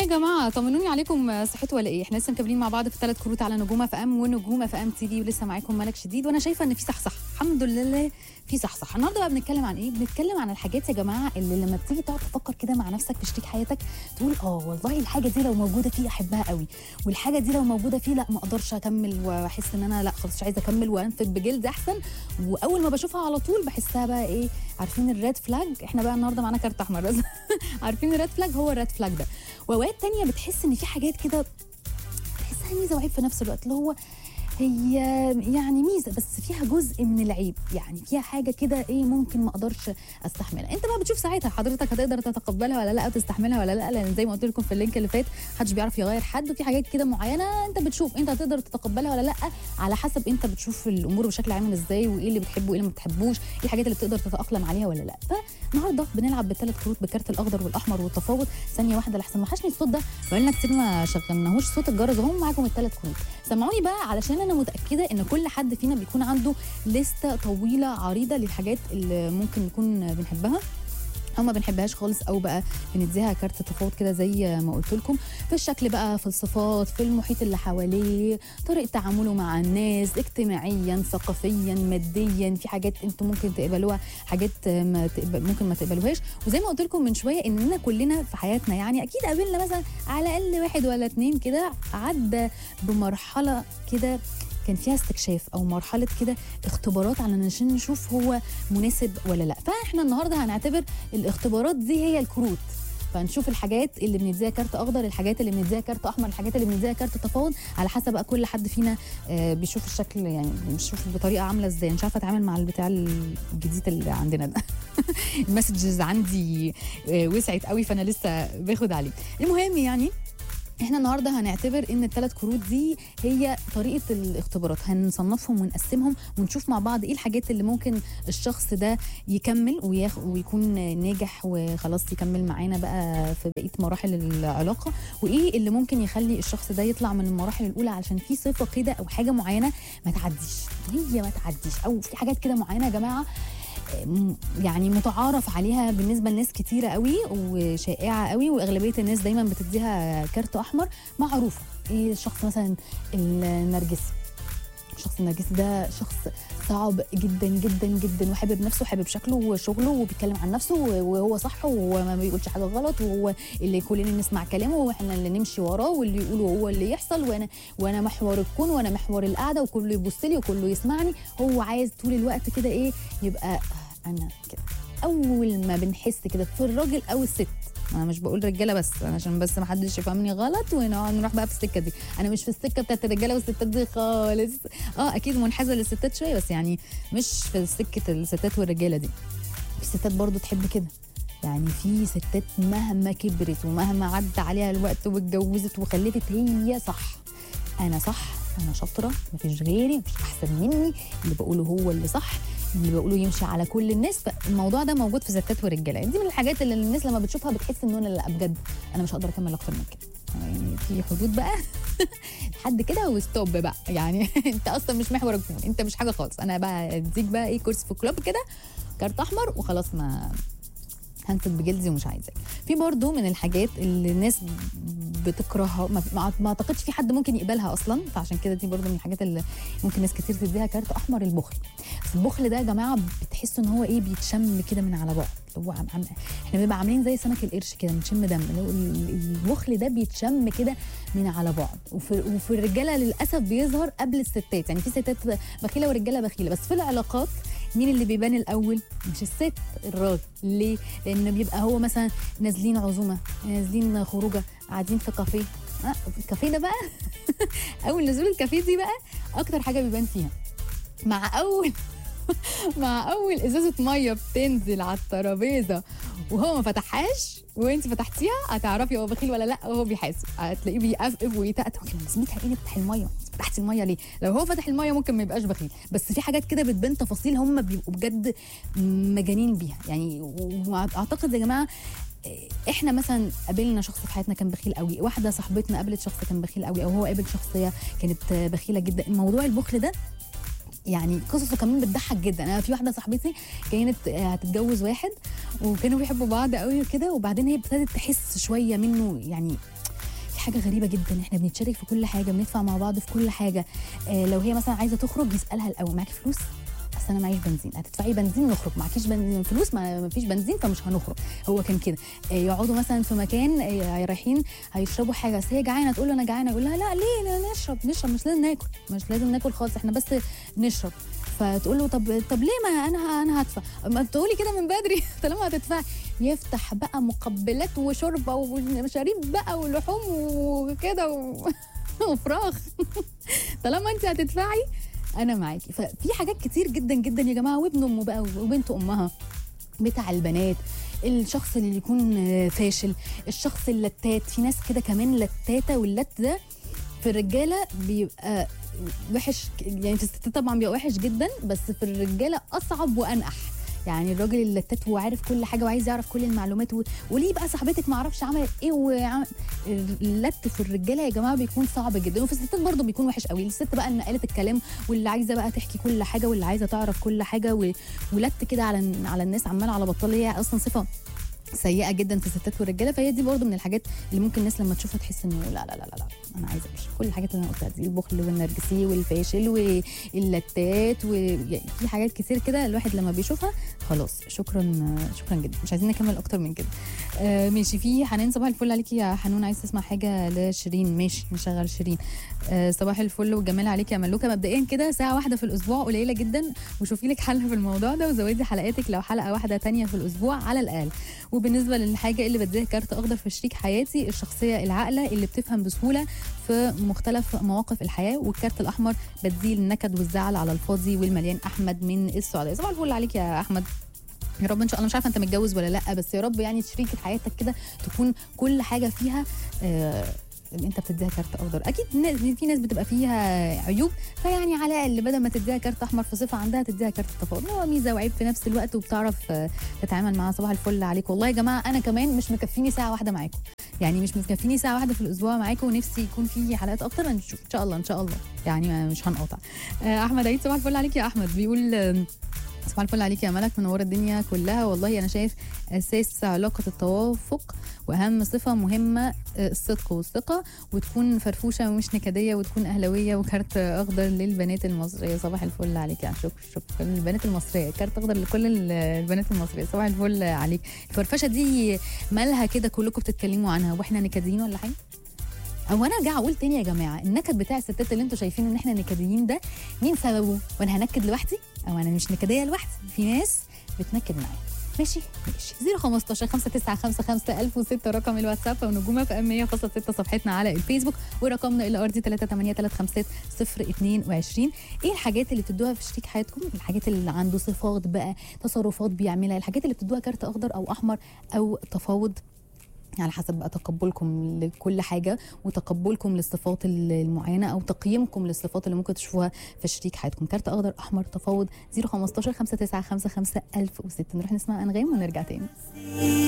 جماعه طمنوني عليكم صحتوا ولا ايه احنا لسه مكملين مع بعض في ثلاث كروت على نجوم اف ام ونجوم اف ام تي في ولسه معاكم ملك شديد وانا شايفه ان في صحصح الحمد لله في صحصح النهارده بقى بنتكلم عن ايه بنتكلم عن الحاجات يا جماعه اللي لما بتيجي تقعد تفكر كده مع نفسك في شريك حياتك تقول اه والله الحاجه دي لو موجوده فيه احبها قوي والحاجه دي لو موجوده فيه لا ما اقدرش اكمل واحس ان انا لا خلاص مش عايزه اكمل وانفد بجلد احسن واول ما بشوفها على طول بحسها بقى ايه عارفين الريد فلاج احنا بقى النهارده معانا كارت احمر بس عارفين الريد فلاج هو الريد فلاج ده واوقات تانية بتحس ان في حاجات كده تحسها ميزه وعيب في نفس الوقت اللي هو هي يعني ميزه بس فيها جزء من العيب يعني فيها حاجه كده ايه ممكن ما اقدرش استحملها انت بقى بتشوف ساعتها حضرتك هتقدر تتقبلها ولا لا او تستحملها ولا لا لان زي ما قلت لكم في اللينك اللي فات محدش بيعرف يغير حد وفي حاجات كده معينه انت بتشوف انت هتقدر تتقبلها ولا لا على حسب انت بتشوف الامور بشكل عامل ازاي وايه اللي بتحبه وايه اللي ما بتحبوش ايه الحاجات اللي بتقدر تتاقلم عليها ولا لا فالنهارده بنلعب بالثلاث كروت بكارت الاخضر والاحمر والتفاوض ثانيه واحده لحسن وحشني الصوت ده بقالنا كتير ما شغلناهوش صوت الجرس وهم معاكم الثلاث كروت سمعوني بقى علشان انا متاكده ان كل حد فينا بيكون عنده لستة طويلة عريضة للحاجات اللي ممكن نكون بنحبها او ما بنحبهاش خالص او بقى بنديها كارت تفاوض كده زي ما قلت لكم في الشكل بقى في الصفات في المحيط اللي حواليه طريقه تعامله مع الناس اجتماعيا ثقافيا ماديا في حاجات انتم ممكن تقبلوها حاجات ما تقبل ممكن ما تقبلوهاش وزي ما قلت لكم من شويه اننا كلنا في حياتنا يعني اكيد قابلنا مثلا على الاقل واحد ولا اتنين كده عدى بمرحله كده كان فيها استكشاف او مرحله كده اختبارات علشان نشوف هو مناسب ولا لا فاحنا النهارده هنعتبر الاختبارات دي هي الكروت فنشوف الحاجات اللي بنديها كارت اخضر الحاجات اللي بنديها كارت احمر الحاجات اللي بنديها كارت تفاوض على حسب بقى كل حد فينا آه بيشوف الشكل يعني بيشوف بطريقه عامله ازاي مش عارفه اتعامل مع البتاع الجديد اللي عندنا ده المسجز عندي آه وسعت قوي فانا لسه باخد عليه المهم يعني احنا النهارده هنعتبر ان الثلاث كروت دي هي طريقه الاختبارات هنصنفهم ونقسمهم ونشوف مع بعض ايه الحاجات اللي ممكن الشخص ده يكمل وياخ ويكون ناجح وخلاص يكمل معانا بقى في بقيه مراحل العلاقه وايه اللي ممكن يخلي الشخص ده يطلع من المراحل الاولى علشان في صفه كده او حاجه معينه ما تعديش هي ما تعديش او في حاجات كده معينه يا جماعه يعني متعارف عليها بالنسبه لناس كتيره قوي وشائعه قوي واغلبيه الناس دايما بتديها كارت احمر معروفه ايه الشخص مثلا النرجسي الشخص النرجسي ده شخص صعب جدا جدا جدا وحابب نفسه وحابب شكله وشغله وبيتكلم عن نفسه وهو صح وما بيقولش حاجه غلط وهو اللي كلنا نسمع كلامه واحنا اللي نمشي وراه واللي يقوله هو اللي يحصل وانا وانا محور الكون وانا محور القعده وكله يبص لي وكله يسمعني هو عايز طول الوقت كده ايه يبقى انا كده اول ما بنحس كده في الراجل او الست انا مش بقول رجاله بس عشان بس ما حدش يفهمني غلط ونقعد نروح بقى في السكه دي انا مش في السكه بتاعت الرجاله والستات دي خالص اه اكيد منحازه للستات شويه بس يعني مش في سكه الستات والرجاله دي في ستات برضو تحب كده يعني في ستات مهما كبرت ومهما عدى عليها الوقت واتجوزت وخلفت هي صح انا صح انا شاطره مفيش غيري مفيش احسن مني اللي بقوله هو اللي صح اللي بقوله يمشي على كل الناس فالموضوع ده موجود في ستات ورجاله دي من الحاجات اللي الناس لما بتشوفها بتحس ان انا لا بجد انا مش هقدر اكمل اكتر من كده يعني في حدود بقى لحد كده وستوب بقى يعني انت اصلا مش محور الكون انت مش حاجه خالص انا بقى اديك بقى ايه كورس في كلوب كده كارت احمر وخلاص ما هنسد بجلدي ومش عايزاك في برضو من الحاجات اللي الناس بتكرهها ما, ما اعتقدش في حد ممكن يقبلها اصلا فعشان كده دي برضو من الحاجات اللي ممكن ناس كتير تديها كارت احمر البخل بس البخل ده يا جماعه بتحسوا ان هو ايه بيتشم كده من على بعد هو عم عم احنا بنبقى عاملين زي سمك القرش كده بنشم دم البخل ده بيتشم كده من على بعد وفي, وفي الرجاله للاسف بيظهر قبل الستات يعني في ستات بخيله ورجاله بخيله بس في العلاقات مين اللي بيبان الاول مش الست الراجل ليه لان بيبقى هو مثلا نازلين عزومه نازلين خروجه قاعدين في كافيه آه الكافيه ده بقى اول نزول الكافيه دي بقى اكتر حاجه بيبان فيها مع اول مع اول ازازه ميه بتنزل على الترابيزه وهو ما فتحهاش وانت فتحتيها هتعرفي هو بخيل ولا لا وهو بيحاسب هتلاقيه بيقفقف ويتأتأ لازمتها ايه نفتح الميه فتحتي الميه ليه لو هو فتح الميه ممكن ما يبقاش بخيل بس في حاجات كده بتبان تفاصيل هم بيبقوا بجد مجانين بيها يعني واعتقد يا جماعه احنا مثلا قابلنا شخص في حياتنا كان بخيل قوي واحده صاحبتنا قابلت شخص كان بخيل قوي او هو قابل شخصيه كانت بخيله جدا موضوع البخل ده يعني قصصه كمان بتضحك جدا انا في واحده صاحبتي كانت هتتجوز واحد وكانوا بيحبوا بعض قوي وكده وبعدين هي ابتدت تحس شويه منه يعني حاجه غريبه جدا احنا بنتشارك في كل حاجه بندفع مع بعض في كل حاجه آه لو هي مثلا عايزه تخرج يسالها الاول معاكي فلوس اصل انا معيش بنزين هتدفعي بنزين نخرج معكيش بنزين فلوس ما ما فيش بنزين فمش هنخرج هو كان كده آه، يقعدوا مثلا في مكان آه، رايحين هيشربوا حاجه بس هي جعانه تقول له انا جعانه يقول لها لا ليه لا نشرب نشرب مش لازم ناكل مش لازم ناكل خالص احنا بس نشرب فتقول له طب طب ليه ما انا انا هدفع ما تقولي كده من بدري طالما هتدفعي يفتح بقى مقبلات وشوربه ومشاريب بقى ولحوم وكده و... وفراخ طالما انت هتدفعي انا معاكي ففي حاجات كتير جدا جدا يا جماعه وابن امه بقى وبنت امها بتاع البنات الشخص اللي يكون آه، فاشل الشخص اللتات في ناس كده كمان لتاته واللت ده في الرجاله بيبقى وحش يعني في الستات طبعا بيبقى وحش جدا بس في الرجاله اصعب وانقح يعني الراجل اللتات هو عارف كل حاجه وعايز يعرف كل المعلومات و... وليه بقى صاحبتك ما اعرفش عملت ايه وعمل... اللت في الرجاله يا جماعه بيكون صعب جدا وفي الستات برضه بيكون وحش قوي الست بقى اللي قالت الكلام واللي عايزه بقى تحكي كل حاجه واللي عايزه تعرف كل حاجه و... ولت كده على على الناس عمال على بطال هي اصلا صفه سيئه جدا في الستات والرجاله فهي دي برضه من الحاجات اللي ممكن الناس لما تشوفها تحس انه لا لا لا لا, لا انا عايزه امشي كل الحاجات اللي انا قلتها دي البخل والنرجسي والفاشل واللتات وفي حاجات كتير كده الواحد لما بيشوفها خلاص شكرا شكرا جدا مش عايزين نكمل اكتر من كده آه ماشي في حنان صباح الفل عليكي يا حنون عايز تسمع حاجه لشيرين ماشي نشغل شيرين آه صباح الفل والجمال عليكي يا ملوكه مبدئيا كده ساعه واحده في الاسبوع قليله جدا وشوفي لك حل في الموضوع ده وزودي حلقاتك لو حلقه واحده تانية في الاسبوع على الاقل وبالنسبه للحاجه اللي بديها كارت اخضر في شريك حياتي الشخصيه العاقله اللي بتفهم بسهوله في مختلف مواقف الحياه والكارت الاحمر بديه النكد والزعل على الفاضي والمليان احمد من السعوديه صباح الفل عليك يا احمد يا رب ان شاء الله مش عارفه انت متجوز ولا لا بس يا رب يعني شريكه حياتك كده تكون كل حاجه فيها آه اللي انت بتديها كارت اخضر اكيد ن- في ناس بتبقى فيها عيوب فيعني على الاقل بدل ما تديها كارت احمر في صفه عندها تديها كارت تفاضل هو ميزه وعيب في نفس الوقت وبتعرف آه، تتعامل معاها صباح الفل عليك والله يا جماعه انا كمان مش مكفيني ساعه واحده معاكم يعني مش مكفيني ساعه واحده في الاسبوع معاكم ونفسي يكون في حلقات اكتر هنشوف ان شاء الله ان شاء الله يعني ما- مش هنقاطع آه، احمد عيد صباح الفل عليك يا احمد بيقول آم، صباح الفل عليك يا ملك منوره الدنيا كلها والله انا شايف اساس علاقه التوافق واهم صفه مهمه آه، الصدق والثقه وتكون فرفوشه ومش نكديه وتكون اهلاويه وكارت اخضر للبنات المصريه صباح الفل عليك يعني شكرا شكرا للبنات المصريه كارت اخضر لكل ال- البنات المصريه صباح الفل عليك الفرفشه دي مالها كده كلكم بتتكلموا عنها واحنا نكديين ولا حاجه او انا ارجع اقول تاني يا جماعه النكد بتاع الستات اللي انتوا شايفين ان احنا نكديين ده مين سببه وانا هنكد لوحدي او انا مش نكديه لوحدي في ناس بتنكد معايا ماشي ماشي 015 5955 1006 رقم الواتساب ونجومه في ام 100.6 صفحتنا على الفيسبوك ورقمنا الى ارضي 38355 ايه الحاجات اللي بتدوها في شريك حياتكم الحاجات اللي عنده صفات بقى تصرفات بيعملها الحاجات اللي بتدوها كارت اخضر او احمر او تفاوض على حسب بقى تقبلكم لكل حاجة وتقبلكم للصفات المعينة أو تقييمكم للصفات اللي ممكن تشوفوها في شريك حياتكم كارت أخضر أحمر تفاوض 015 5955 1006 نروح نسمع أنغام ونرجع تاني